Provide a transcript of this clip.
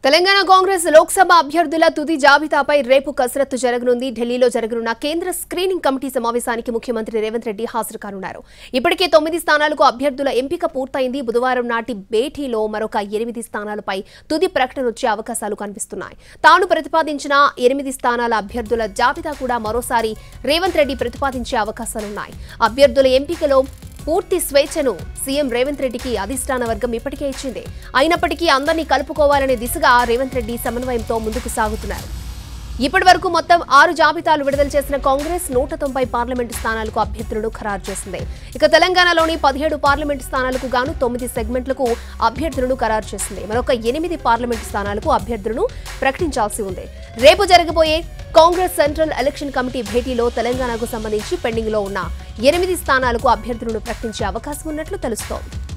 తెలంగాణ కాంగ్రెస్ లోక్సభ అభ్యర్థుల తుది జాబితాపై రేపు కసరత్తు జరగనుంది ఢిల్లీలో జరగనున్న కేంద్ర స్క్రీనింగ్ కమిటీ సమావేశానికి ముఖ్యమంత్రి రేవంత్ రెడ్డి హాజరు కానున్నారు ఇప్పటికే తొమ్మిది స్థానాలకు అభ్యర్థుల ఎంపిక పూర్తయింది బుధవారం నాటి భేటీలో మరొక ఎనిమిది స్థానాలపై తుది ప్రకటన వచ్చే అవకాశాలు కనిపిస్తున్నాయి తాను ప్రతిపాదించిన ఎనిమిది స్థానాల అభ్యర్థుల జాబితా కూడా మరోసారి రేవంత్ రెడ్డి ప్రతిపాదించే అవకాశాలున్నాయి అభ్యర్థుల ఎంపికలో పూర్తి స్వేచ్ఛను సీఎం రేవంత్ రెడ్డికి అధిష్టాన వర్గం ఇప్పటికే ఇచ్చింది అయినప్పటికీ అందరినీ కలుపుకోవాలనే దిశగా రేవంత్ రెడ్డి సమన్వయంతో ముందుకు సాగుతున్నారు ఇప్పటి వరకు మొత్తం ఆరు జాబితాలు విడుదల చేసిన కాంగ్రెస్ నూట తొంభై పార్లమెంటు స్థానాలకు అభ్యర్థులను ఖరారు చేసింది ఇక తెలంగాణలోని పదిహేడు పార్లమెంటు స్థానాలకు గాను తొమ్మిది సెగ్మెంట్లకు అభ్యర్థులను ఖరారు చేసింది మరొక ఎనిమిది పార్లమెంటు స్థానాలకు అభ్యర్థులను ప్రకటించాల్సి ఉంది రేపు జరగబోయే కాంగ్రెస్ సెంట్రల్ ఎలక్షన్ కమిటీ భేటీలో తెలంగాణకు సంబంధించి పెండింగ్ లో ఉన్న ఎనిమిది స్థానాలకు అభ్యర్థులను ప్రకటించే అవకాశం ఉన్నట్లు తెలుస్తోంది